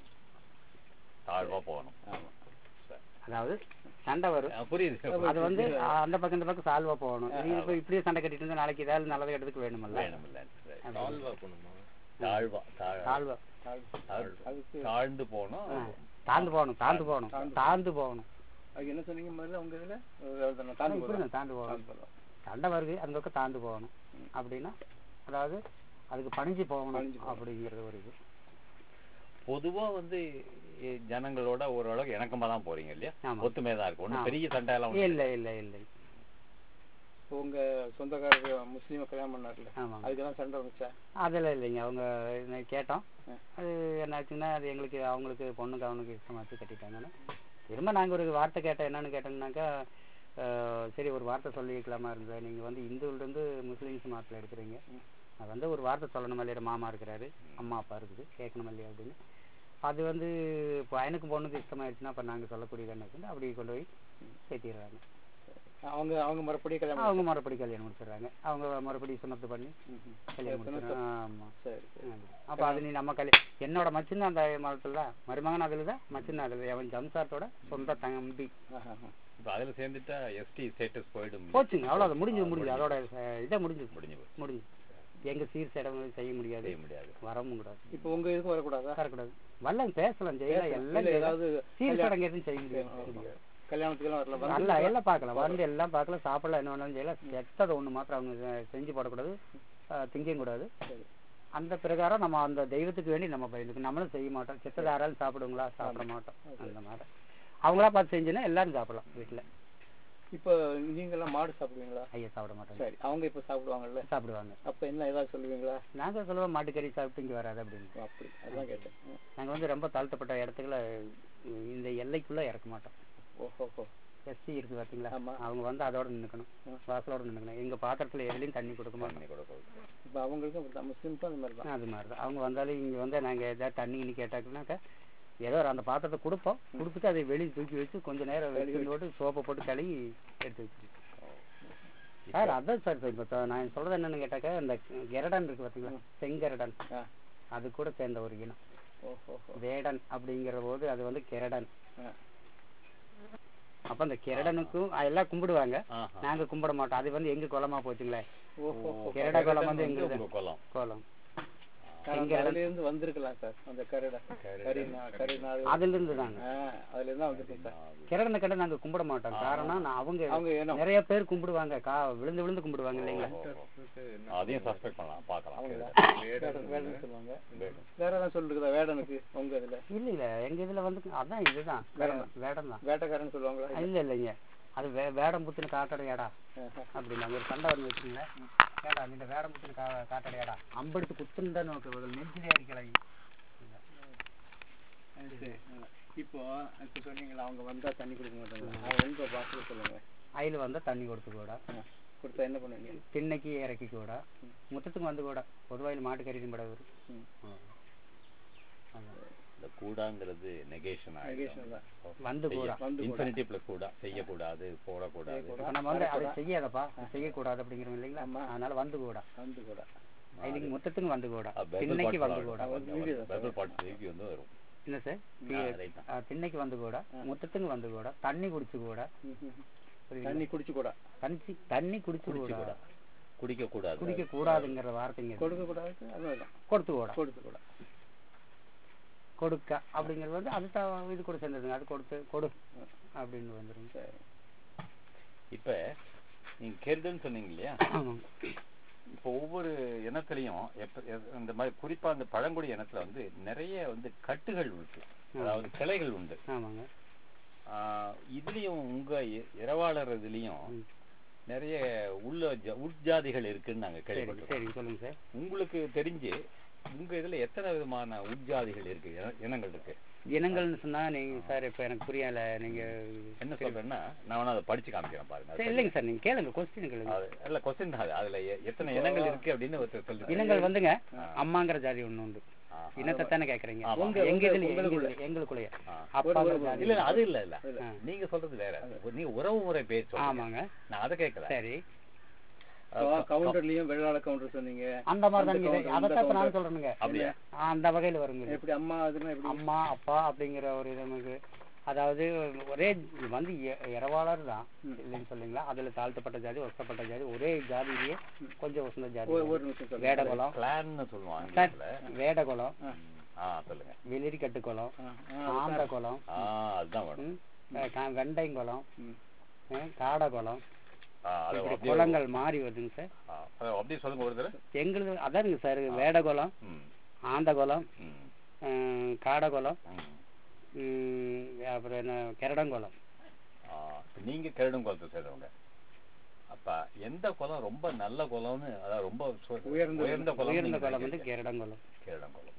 தாழ்வா போகணும் அதாவது சண்டை வரும் ஆ, புரியுது அது வந்து அந்த பக்கம் இந்த பக்கம் சால்வா போகணும் நீ இப்ப இப்படியே சண்டை கட்டிட்டு இருந்தா நாளைக்கு ஏதாவது நல்லது கெட்டதுக்கு வேணுமல்ல வேணுமில்ல சரி. தாழ்வா தாழ்வா தாழ்- சால்வா தாழ்- அதுக்கு தாழ்ந்து போகணும் தாழ்ந்து போகணும் தாழ்ந்து போகணும் தாழ்ந்து போகணும் அதுக்கு என்ன சொன்னீங்க முதல்ல உங்க இதுல ஒரு தாண்டி போறோம் இப்படிதான் தாழ்ந்து போகணும் தாண்டி போறோம் சண்டை வருது அந்த பக்கம் தாழ்ந்து போகணும் அப்படின்னா அதாவது அதுக்கு பணிஞ்சு போகணும் பணிஞ்சு போகணும். அப்படிங்கிறது ஒரு இது பொதுவா வந்து இ- ஜனங்களோட ஓரளவுக்கு இணக்கமா தான் போறீங்க இல்லையா ஆமா. ஒத்துமையா தான் இருக்கு ஒண்ணும் ஆமா. பெரிய சண்டை எல்லாம் ஒண்ணும் இல்ல இல்ல இல்ல இப்போ உங்க சொந்தக்காரர் முஸ்லீமை கல்யாணம் பண்ணார்ல ஆமாங்க அதுக்கெல்லாம் சண்டை வந்துச்சா அதெல்லாம் இல்லைங்க அவங்க என்ன கேட்டோம் ஆ. அது என்னாச்சுன்னா அது எங்களுக்கு அவங்களுக்கு பொண்ணுக்கு அவனுக்கு இஷ்டமாச்சு கட்டிட்டாங்கன்னு திரும்ப நாங்க ஒரு வார்த்தை கேட்டோம் என்னன்னு கேட்டோம்னாக்கா ஆஹ், சரி ஒரு வார்த்தை சொல்லிக்கலாமா இருந்தது நீங்க வந்து இந்துல இருந்து முஸ்லீம்ஸ் மாட்டில் எடுக்கிறீங்க அது வந்து ஒரு வார்த்தை சொல்லணும் இல்லையா மாமா இருக்கிறாரு அம்மா அப்பா இருக்குது கேட்கணும் இல்லையா அப்படின்னு அது வந்து இப்போ எனக்கு பொண்ணுக்கு இஷ்டமாயிடுச்சுன்னா அப்போ நாங்கள் சொல்லக்கூடியது என்ன அப்படி கொண்டு போய் சேர்த்திடுறாங்க அவங்க அவங்க மறுபடியும் கல்யாணம் அவங்க மறுபடி கல்யாணம் முடிச்சிடுறாங்க அவங்க மறுபடி சுமத்து பண்ணி ம்ஹும். கல்யாணம் முடிச்சிடுறாங்க ஆமா சரி சரி அப்ப அது நீ நம்ம கல்யாணம் என்னோட மச்சின் அந்த மதத்துல மருமகன் அதுல தான் மச்சின் அதுல அவன் ஜம்சார்த்தோட சொந்த தம்பி ஆஹா, ஆஹா. இப்ப அதுல சேர்ந்துட்டா எஸ்டி ஸ்டேட்டஸ் போயிடும் போச்சுங்க அவ்வளவு முடிஞ்சு முடிஞ்சு அதோட அஹ், இதை முடிஞ்சு முடிஞ்சு போச்சு. முடிஞ்சு எங்க சீர் சேடம் செய்ய முடியாது செய்ய முடியாது வரவும் கூடாது இப்போ உங்க இதுக்கும் வரக்கூடாதா வரக்கூடாது வரலாம் பேசலாம் செய்யலாம் எல்லாம் இல்ல, செய்யலாம். ஏதாவது சீர் சடங்கு எதுவும் செய்ய முடியாது கல்யாணத்துக்கெல்லாம் வரல வந்து- நல்லா எல்லாம் பார்க்கலாம் வந்து எல்லாம் பார்க்கலாம் சாப்பிடலாம் என்ன வேணாலும் செய்யலாம் செத்ததை ஒண்ணு மாத்திரம் அவங்க செ- செஞ்சு போடக்கூடாது அஹ், திங்கவும் கூடாது சரி. அந்த பிரகாரம் நம்ம அந்த தெய்வத்துக்கு வேண்டி நம்ம பயந்துக்கு நம்மளும் செய்ய மாட்டோம் செத்தது யாராலும் சாப்பிடுங்களா சாப்பிட மாட்டோம் அந்த மாதிரி அவங்களா பார்த்து செஞ்சுன்னா எல்லாரும் சாப்பிடலாம் வீட்டுல இப்போ நீங்க எல்லாம் மாடு சாப்பிடுவீங்களா ஐயா சாப்பிட மாட்டாங்க சரி அவங்க இப்ப சாப்பிடுவாங்கல்ல சாப்பிடுவாங்க அப்ப என்ன ஏதாவது சொல்லுவீங்களா நாங்க சொல்லுவோம் மாட்டுக்கறி சாப்பிட்டு இங்க வராது அப்படின்னு ஓ, அப்படி அதான் கேட்டேன் ம். நாங்க வந்து ரொம்ப தாழ்த்தப்பட்ட இடத்துக்குள்ள இந்த எல்லைக்குள்ள இறக்க மாட்டோம் ஓஹோ ஹோ. எஸ்சி இருக்கு பாத்தீங்களா ஆமா. அவங்க வந்து அதோட நின்னுக்கணும் வாசலோட நின்னுக்கணும் எங்க பாத்திரத்துல எதுலயும் தண்ணி கொடுக்க மாட்டோம் தண்ணி கூட போகுது. இப்ப அவங்களுக்கும் அப்படிதான் முஸ்லீம்க்கும் அந்த மாதிரி தான் அது மாதிரி தான் அவங்க வந்தாலும் இங்க வந்து நாங்க ஏதாவது தண்ணி கிண்ணி கேட்டாக்கனாக்கா ஏதோ ஒரு அந்த பாத்திரத்தை கொடுப்போம் கொடுத்துட்டு அதை வெளியே தூக்கி வச்சு கொஞ்ச நேரம் வச்சு போட்டு சோப்பை போட்டு கழுவி எடுத்து வச்சிருக்கோம் சார் அதான் சார் இப்ப இப்போ நான் சொல்றது என்னன்னு கேட்டாக்கா இந்த கெரடன் இருக்கு பாத்தீங்களா செங்கரடன் ஆ. அது கூட சேர்ந்த ஒரு இனம் ஓஹோ ஹோ. வேடன் அப்படிங்கிற போது அது வந்து கெரடன் ஆ. அப்ப அந்த கெரடனுக்கும் எல்லாம் கும்பிடுவாங்க ஆஹா. நாங்க கும்பிட மாட்டோம் அது வந்து எங்க குளமா போச்சுங்களே ஓஹோ ஹோ. கெரட குளம் வந்து வந்து எங்களுது உங்க குளம் குளம் ஆனா, அந்த அதுல இருந்து வந்திருக்கலாம் சார் அந்த கருடை கரி நா- கரி நாள் அதுல இருந்து தாங்க ஆ, அதுல இருந்து தான் வந்திருக்கேன் சார் கிரகண கண்ட நாங்க கும்பிட மாட்டோம் காரணம் நான் அவங்க அவங்க ஏனோ நிறைய பேர் கும்பிடுவாங்க கா விழுந்து விழுந்து கும்பிடுவாங்க இல்லைங்களா அதையும் சஸ்பெக்ட் பண்ணலாம் பார்க்கலாம் அவங்களா வேடன் வேடன் சொல்லுவாங்க வேற ஏதாவது சொல்லிருக்குதா வேடனுக்கு உங்க இதுல இல்ல இல்ல எங்க இதுல வந்து அதான் இதுதான் வேடம் தான் வேட்டைக்காரன் சொல்லுவாங்களா இல்ல இல்லைங்க அது வே- வேடம் புத்துன்னு காட்டடையாடா ஆஹா. அப்படின்னு அங்க ஒரு சண்டை வந்து வச்சுங்களேன் ஏடா இந்த வேடம் புத்துன்னு கா காட்டடையாடா அம்பெடுத்து குத்துன்னு தான் நோக்கு ஒரு நெஞ்சிலே அடிக்கலாம் சரி. இப்போ இப்ப சொன்னீங்களா அவங்க வந்தா தண்ணி கொடுக்க மாட்டாங்க அவங்க உங்க பாசல சொல்லுங்க அயில வந்தா தண்ணி கொடுத்து கூட ஆ. கொடுத்தா என்ன பண்ணுவீங்க திண்ணைக்கு இறக்கி கூட முத்தத்துக்கு வந்து கூட பொதுவாயில் மாட்டு கறி பட வரும் ம். இந்த கூடாங்கிறது நெகேஷன் நெகேஷன் தான் வந்து கூட வந்து கூட இன்ஃபினிட்டி பிளஸ் கூட செய்யக்கூடாது போடக்கூடாது இப்ப நம்ம வந்து அதை செய்யாதப்பா செய்யக்கூடாது அப்படிங்கிறோம் இல்லைங்களா அதனால வந்து கூட வந்து கூட ஐலிங்க மொத்தத்துக்கு வந்து கூட பைபிள் திண்ணைக்கு வந்து கூட பைபிள் பாட்டு திருப்பி வந்து வரும் என்ன சார் ரைட் ஆ, திண்ணைக்கு வந்து கூட மொத்தத்துக்கு வந்து கூட தண்ணி குடிச்சு கூட ம், ம், ம். புரியுதுங்களா? தண்ணி குடிச்சு கூட தண்ணி தண்ணி குடிச்சு கூட குடிக்க கூடாது குடிக்க கூடாதுங்கிற வார்த்தைங்க இது. கொடுக்க கூடாது அதுதான் கொடுத்து கூட கொடுத்து கூட கொடுக்க அப்படிங்கிறது வந்து அது தான் இது கூட சேர்ந்ததுங்க அது கொடுத்து கொடு அப்படின்னு வந்துருங்க சரி இப்ப நீங்க கெருடுன்னு சொன்னீங்க இல்லையா ஆமாங்க இப்போ ஒவ்வொரு இனத்துலயும் எப்ப எ- இந்த மாதிரி குறிப்பா அந்த பழங்குடி இனத்துல வந்து நிறைய வந்து கட்டுகள் இருக்கு அதாவது கிளைகள் உண்டு ஆமாங்க ஆஹ் இதுலயும் உங்க இ- இரவாளர் இதுலயும் ம். நிறைய உள்ள ஜ- உட்ஜாதிகள் இருக்குன்னு நாங்க சரி கேள்விப்பட்டிருக்கோம் சரி சொல்லுங்க சார் உங்களுக்கு தெரிஞ்சு உங்க இதுல எத்தனை விதமான உட்ஜாதிகள் இருக்கு இன- இனங்கள் இருக்கு இனங்கள்னு சொன்னா நீங்க சார் இப்ப எனக்கு புரியல நீங்க என்ன சொல்றேன்னா நான் வேணா அதை படிச்சு காமிக்கிறேன் பாருங்க சரி இல்லைங்க சார் நீங்க கேளுங்க கொஸ்டின் கேளுங்க அது- இல்ல கொஸ்டின் அது அதுல எ- எத்தனை இனங்கள் இருக்கு அப்படின்னு ஒருத்தர் சொல்லி இனங்கள் வந்துங்க அம்மாங்கிற ஜாதி ஒண்ணு உண்டு ஆ, இனத்தை தானே கேக்குறீங்க ஆமா. உங்க எங்க இதுல எங்க- எங்களுக்குள்ளேயே ஆ. அப்பாங்கிற ஜாதி இல்ல இல்ல, அது இல்ல இல்ல ஆ. நீங்க சொல்றது வேற நீங்க உறவு முறை பேர் சொல்றீங்க ஆமாங்க நான் அதை கேட்கல சரி கவுண்டர்லயும் வெள்ளாள கவுண்டர் சொன்னீங்க அந்த மாதிரி தான் counter, இந்த அதைத்தான் இப்ப நான் counter. சொல்றேனுங்க அப்படியா அந்த வகையில வருங்க இது. எப்படி அம்மா அதுன்னா எப்படி அம்மா அப்பா அப்படிங்கிற ஒரு இது நமக்கு அதாவது ஒரே வந்து எ- இரவாளர் தான் இல்லைன்னு சொல்லுங்களா அதுல தாழ்த்தப்பட்ட ஜாதி ஒசப்பட்ட ஜாதி ஒரே ஜாதியிலேயே கொஞ்சம் உசந்த ஜாதி ஒரு- ஒரு நிமிஷம் சொல்லுங்க வேடகுலம் கிளான்னு சொல்லுவாங்க சார் ஆங்கிலத்துல. வேடகுலம் ஆ சொல்லுங்க வெளிரி கட்டுக்குளம் ஆ, ஆ, ஆந்த குளம் ஆ அதுதான் வேணும் ம், அஹ் கா- வெண்டைங்குளம் ம். அஹ் காடகுளம் ஆ, அதை இப்படி அப்படியே குளங்கள் மாறி வருதுங்க சார் ஆ, அதை அப்படியே சொல்லுங்க ஒரு தடவை எங்களுது அதானுங்க சார் வேடகுளம் ம் ஆந்தகுளம் ம் அஹ் காடகுளம் ம். ம், அப்புறம் என்ன கெரடங்குளம் ஆ, இப்ப நீங்க கருடும் குளத்தை சேர்ந்தவங்க அப்ப எந்த குளம் ரொம்ப நல்ல குளம்னு அதாவது ரொம்ப சு- உயர்ந்த- உயர்ந்த குளம் உயர்ந்த குளம் வந்து கெரடங்குளம் கேரளம் குளம்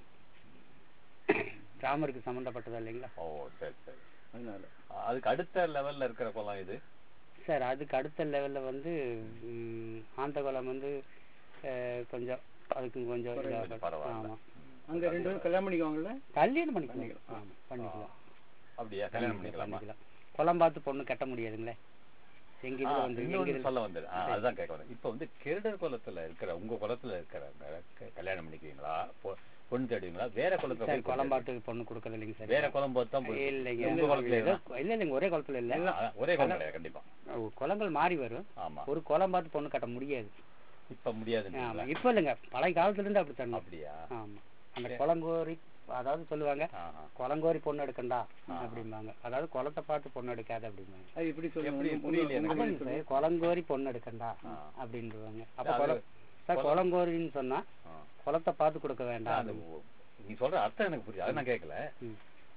ராமருக்கு சம்மந்தப்பட்டதா இல்லைங்களா ஓ சரி சரி அதனால ஆ, அதுக்கு அடுத்த லெவல்ல இருக்கிற குளம் இது சார் அதுக்கு அடுத்த லெவல்ல வந்து ம், ஆந்தகுளம் வந்து அஹ், கொஞ்சம் அதுக்கு கொஞ்சம் கொஞ்சம் இதாக பரவாயில்ல ஆமா அங்க ரெண்டு பேரும் கல்யாணம் பண்ணிக்குவாங்கல்ல கல்யாணம் பண்ணிக்கலாம் ஆமா பண்ணிக்கலாம் அப்படியா கல்யாணம் பண்ணிக்கலாமா பண்ணிக்கலாம் குளம் பார்த்து பொண்ணு கட்ட முடியாதுங்களே எங்க ஆ, இதுல வந்து எங்க இன்னொன்னு இதுல சொல்ல வந்தது ஆ, அதுதான் கேட்க வந்தேன் இப்ப வந்து கிருடர் குளத்துல இருக்கிற உங்க குளத்துல இருக்கிறவங்க க- கல்யாணம் பண்ணிக்குவீங்களா பொ- பொண்ணு தேடுவீங்களா வேற குளத்துல சார் போய் குளம் பொண்ணு பார்த்து பொண்ணு கொடுக்கறது இல்லைங்க சார் வேற குளம் பார்த்து தான் போய் இல்லைங்க உங்க குளத்துல ஏதோ இல்ல இல்லைங்க ஒரே குளத்துல இல்ல ஆ, ஒரே குளம் கிடையாது கண்டிப்பா குளங்கள் மாறி வரும் ஆமா ஒரு குளம் பார்த்து பொண்ணு கட்ட முடியாது இப்ப முடியாது ஆமா இப்ப இல்லைங்க பழைய காலத்துல இருந்து அப்படி தரணும் அப்படியா ஆமா அந்த குளங்கோரி அதாவது சொல்லுவாங்க ஆஹா. குளங்கோரி பொண்ணு எடுக்கண்டா அப்படிம்பாங்க அதாவது குளத்தை பார்த்து பொண்ணு எடுக்காத அப்படிம்பாங்க அது இப்படி எப்படி சொல்லுங்க புரியல எனக்கு. அதாங்க சார் குளங்கோரி பொண்ணு எடுக்கண்டா ஆ. அப்படின்றாங்க அப்ப அது- குளம் சார் குளங்கோரின்னு சொன்னா ஆ. குளத்தை பார்த்து கொடுக்க வேண்டாம் அது ஓ- நீ சொல்ற அர்த்தம் எனக்கு புரியுது அதை நான் கேட்கல ம்.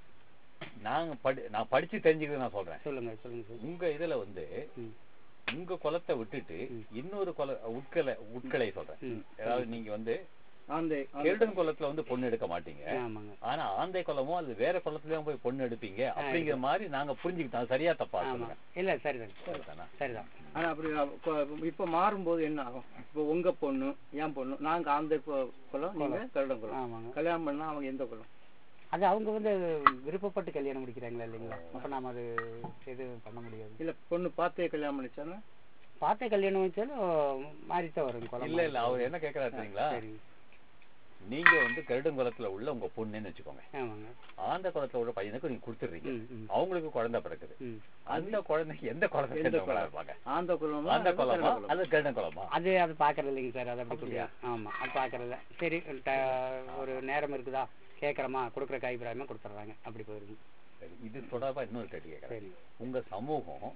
நாங்க படி நான் படிச்சு தெரிஞ்சுக்கிறது நான் சொல்றேன் சொல்லுங்க சொல்லுங்க சார் உங்க இதுல வந்து ம். உங்க குளத்தை விட்டுட்டு இன்னொரு குல உட்கலை உட்கலை சொல்றேன் ம். அதாவது நீங்க வந்து ஆந்தை கெருடன் குளத்துல வந்து பொண்ணு எடுக்க மாட்டீங்க ஆமாங்க ஆனா ஆந்தை குளமோ அது வேற குளத்துலயும் போய் பொண்ணு எடுப்பீங்க அப்படிங்கிற மாதிரி நாங்க புரிஞ்சுக்கிட்டோம் சரியா தப்பா ஆமா சொல்லுங்க இல்ல சரிதான் சரிதானா? சரிதான் ஆனா அப்படி அவ- கொ- இப்ப மாறும்போது என்ன ஆகும் இப்ப உங்க பொண்ணு என் பொண்ணு நாங்க ஆந்தை கொ- குலம் நீங்க கருடம் குலம் ஆமாங்க கல்யாணம் பண்ணா அவங்க எந்த குலம் அது அவங்க வந்து விருப்பப்பட்டு கல்யாணம் முடிக்கிறாங்களா இல்லைங்களா அப்ப நாம அது இது பண்ண முடியாது இல்ல பொண்ணு பார்த்தே கல்யாணம் பண்ணிச்சானா பார்த்தே கல்யாணம் வச்சாலும் மாறித்தான் வரும் குளம் இல்ல இல்ல அவர் என்ன கேக்குறாரு தெரியுங்களா சரி நீங்க வந்து கருடன் குளத்துல உள்ள உங்க பொண்ணுன்னு வச்சுக்கோங்க ஆமாங்க ஆந்த குளத்துல உள்ள பையனுக்கு நீங்க கொடுத்துடுறீங்க ம் ம் அவங்களுக்கு குழந்தை பிறக்குது ம் அந்த குழந்தைக்கு எந்த குழந்தை சேர்ந்தவங்களா இருப்பாங்க ஆந்த குலமா ஆந்த குளமா அது கருடன் குளமா அது அது பாக்குறது இல்லைங்க சார் அது அப்படி கொடுங்க ஆமா அது பாக்குறது சரி ட- ஒரு நேரம் இருக்குதா கேக்குறோமா கொடுக்குற காய் பிராயமா கொடுத்துட்றாங்க அப்படி போயிருங்க சரி இது தொடர்பா இன்னொரு கேள்வி கேட்கறேன் சரி உங்க சமூகம்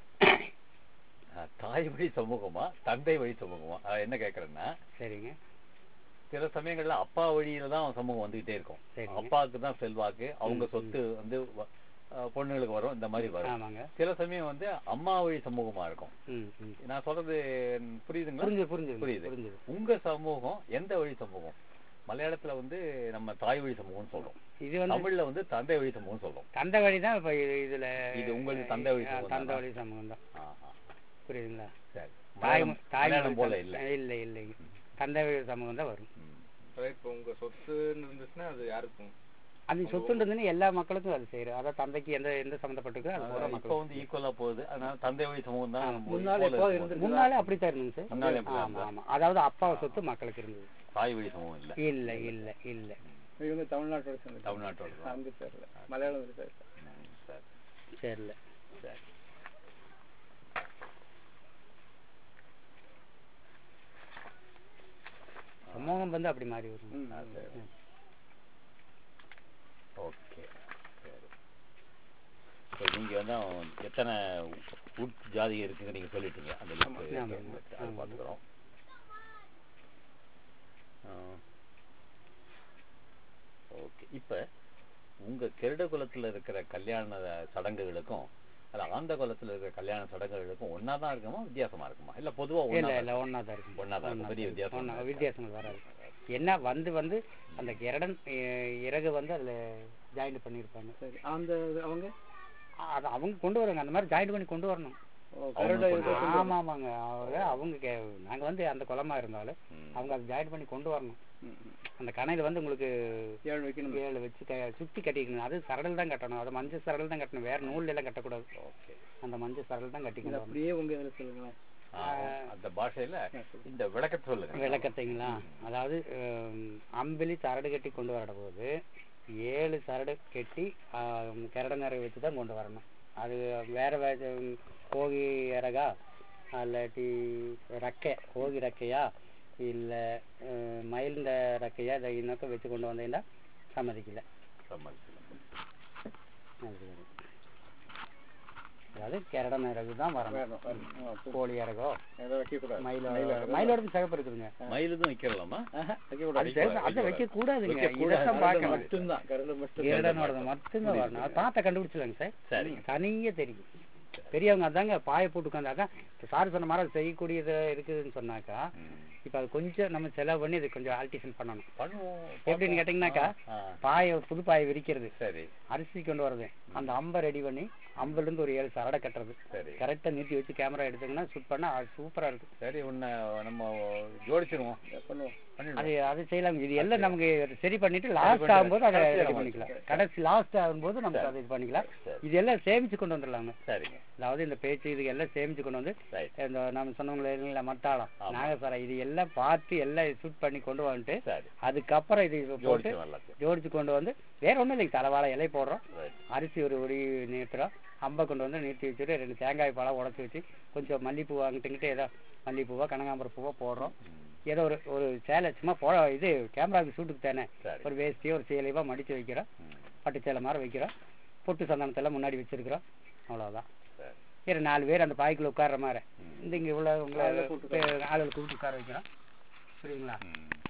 அஹ், தாய் வழி சமூகமா தந்தை வழி சமூகமா அஹ், என்ன கேக்குறேன்னா சரிங்க சில சமயங்கள்ல அப்பா வழியில தான் சமூகம் வந்துகிட்டே இருக்கும் சரிங்க. அப்பாவுக்கு தான் செல்வாக்கு அவங்க சொத்து வந்து வ- அஹ், பொண்ணுங்களுக்கு வரும் இந்த மாதிரி வரும் ஆமாங்க சில சமயம் வந்து அம்மா வழி சமூகமா இருக்கும் ம் ம் நான் சொல்றது புரியுதுங்களா புரிஞ்சு புரிஞ்சுது புரியுது புரிஞ்சுது உங்க சமூகம் எந்த வழி சமூகம் மலையாளத்துல வந்து நம்ம தாய் வழி சமூகம்னு சொல்றோம் இது வந்து தமிழ்ல வந்து தந்தை வழி சமூகம் சொல்றோம் தந்தை வழி தான் இப்ப இது- இதுல இது உங்களுக்கு தந்தை வழி ஆ, சமூகம் தந்தை தானா? வழி சமூகம் தான் ஆ, ஆ. புரியுதுங்களா சரி தாய் மலையாளம் தாய் மலையாளம் போல இல்ல இல்லை இல்லைங்க தந்தை வழி சமூகம் தான் வரும் ம். இப்போ உங்க சொத்துன்னு இருந்துச்சுன்னா அது யாருக்கும் அது சொத்துன்றதுன்னு எல்லா மக்களுக்கும் அது செய்யறோம் அதாவது தந்தைக்கு எந்த எந்த சம்மந்தப்பட்டிருக்கோ அது பூரா இப்ப மக்கள் வந்து ஈக்குவலா போகுது அதனால தந்தை வழி சமூகம் தான் முன்னால போல எப்போ இருக்கும். இருந்திருக்கு முன்னாலே அப்படித்தான் இருந்துங்க சார் முன்னாலே அப்படிதான் ஆமா ஆமா அதாவது அப்பாவை சொத்து மக்களுக்கு இருந்தது தாய் வழி சமூகம் இல்ல இல்ல இல்ல இல்ல இவங்க தமிழ்நாட்டோட சேர்ந்து தமிழ்நாட்டோட தான். அங்க தெரியல மலையாளம் தெரியல ம், சரி சரில சரி சமூகம் வந்து அப்படி மாறி வரும் ம், ஆ, ம். சரி ஓகே சரி இப்போ நீங்க வந்து அவன் எத்தனை உட் ஜாதி இருக்குங்க நீங்க சொல்லிட்டீங்க அந்த ஆமா, லிஸ்ட் ஆமா, அதை ஆமா. பார்த்துக்கிறோம் ஓகே இப்ப உங்க கெருட குலத்துல இருக்கிற கல்யாண சடங்குகளுக்கும் அது ஆந்த குலத்துல இருக்கிற கல்யாண சடங்குகளுக்கும் ஒண்ணா தான் இருக்குமா வித்தியாசமா இருக்குமா இல்ல பொதுவா இல்ல ஒண்ணா இல்ல ஒண்ணா தான் இருக்கும் ஒண்ணா தான் இருக்கும். பெரிய வித்தியாசம் ஒண்ணா- இருக்காது. வித்தியாசங்கள் வராது என்ன வந்து வந்து அந்த கிரடன் அஹ், இறகு வந்து அதுல ஜாயிண்ட் பண்ணியிருப்பாங்க சரி அந்த அவங்க அது அவங்க கொண்டு வருவாங்க அந்த மாதிரி ஜாயிண்ட் பண்ணி கொண்டு வரணும் ஓ, கரடை கொண்டு இதை கொண்டு ஆமா ஆமாங்க அவங்க அவங்க கே- நாங்க வந்து அந்த குளமா இருந்தாலும் ம். அவங்க அதை ஜாயிண்ட் பண்ணி கொண்டு வரணும் ம், ம். அந்த கணையில வந்து உங்களுக்கு ஏழு வைக்கணும் ஏழு வச்சு க- சுத்தி கட்டிக்கணும் அது சரல் தான் கட்டணும் அது மஞ்சள் சரல் தான் கட்டணும் வேற நூல்ல எல்லாம் கட்டக்கூடாது ஓகே அந்த மஞ்சள் சரல் தான் இது கட்டிக்கணும் அப்படியே உங்க இதுல சொல்லுங்களேன் ஆ, அந்த பாஷையில இந்த விளக்கத்தை சொல்லுங்க விளக்கத்தைங்களா அதாவது ஹம், அம்பிலி சரடு கட்டி கொண்டு வரட போது ஏழு சரடு கட்டி கரட நிறை வச்சு தான் கொண்டு வரணும் அது வேற வே- ஹம், கோகி இறகா இல்லாட்டி ரெக்கை கோகி ரெக்கையா இல்லை மயில்ந்த ரெக்கையா இதை இன்னொக்க வச்சு கொண்டு வந்தீங்கன்னா சம்மதிக்கல சம்மதிக்கலாம். அது சரி. அதாவது கரட இறகு தான் வரணும் வேணும், வேணும். ஆ, சரி. கோழி இறகோ எதை வைக்கக்கூடாது மயிலோட மயிலோட சிகப்பு இருக்குதுங்க மயிலுதும் வைக்கலாமா ஆஹா, அது வைக்கக்கூடாது சரி, அதை வைக்க கூடாதுங்க வைக்கக்கூடாது. இதைத்தான் கரடு பார்க்கணும் மட்டும்தான் கரடு மட்டும் இரடனோடது மட்டும்தான் வரணும் அது பார்த்தா கண்டுபிடிச்சலாங்க சார் சரிங்க தனியே தெரியும் பெரியவங்க அதாங்க பாயை போட்டு உட்காந்தாக்கா இப்போ சார் சொன்ன மாதிரி அது செய்யக்கூடியது இருக்குதுன்னு சொன்னாக்கா ம். இப்போ அது கொஞ்சம் நம்ம செலவு பண்ணி அது கொஞ்சம் ஆல்டேஷன் பண்ணணும் பண்ணுவோம் எப்படின்னு கேட்டிங்கனாக்கா ஆ, பாயை புது பாயை விரிக்கிறது சரி அரிசி கொண்டு வர்றது அந்த அம்பை ரெடி பண்ணி அம்புல இருந்து ஒரு ஏழு சரடை கட்டுறது சரி கரெக்டாக நிறுத்தி வச்சு கேமரா எடுத்தீங்கன்னா ஷூட் பண்ணா அது சூப்பரா இருக்கு சரி உன்னை நம்ம ஜோடிச்சிருவோம் பண்ணுவோம் பண்ணிடுவோம் அது அது செய்யலாம் இது எல்லாம் நமக்கு சரி பண்ணிட்டு லாஸ்ட் ஆகும்போது அதை கடைசியா ரெடி நம்ம பண்ணிக்கலாம் கடைசி லாஸ்ட் ஆகும்போது நமக்கு அதை இது பண்ணிக்கலாம் சரி. இது எல்லாம் சேமிச்சு கொண்டு வந்துடலாங்க சரிங்க அதாவது இந்த பேச்சு இது எல்லாம் சேமிச்சு கொண்டு வந்து ரைட் இந்த நம்ம சொன்னவங்களே இல்லைங்களா மத்தாளம் ஆமா. நாகசாரம் இது எல்லாம் பார்த்து எல்லாம் ஷூட் பண்ணி கொண்டு வந்துட்டு சரி அதுக்கப்புறம் இது போட்டு ஜோடிச்சிடும் எல்லாத்தையும் ஜோடிச்சு கொண்டு வந்து வேற ஒண்ணும் இல்லைங்க தலைவாழை இலை போடுறோம் ரைட் அரிசி ஒரு ஒடி நிறுத்துறோம் அம்பை கொண்டு வந்து நிறுத்தி வச்சுட்டு ரெண்டு தேங்காய் பழம் உடச்சி வச்சு கொஞ்சம் மல்லிப்பூ வாங்கிட்டுங்கிட்டு ஏதோ மல்லிப்பூவா கனகாம்பர பூவா போடுறோம் ஏதோ ஒரு ஒரு சேலை சும்மா போ இது கேமராவுக்கு ஷூட்டுக்கு தானே சரி ஒரு வேஷ்டியோ ஒரு சேலையோ மடிச்சு வைக்கிறோம் ம். பட்டு சேலை மாதிரி வைக்கிறோம் பொட்டு சந்தனத்தெல்லாம் முன்னாடி வச்சிருக்கிறோம் அவ்வளவுதான் சரி சரி நாலு பேர் அந்த பாய்க்குள்ள உட்கார்ற மாதிரி ம். இந்த இங்க உள்ள உங்களை ஆளுகளை கூப்பிட்டு ஆளுகளை கூப்பிட்டு உட்கார வைக்கிறோம் புரியுங்களா ம்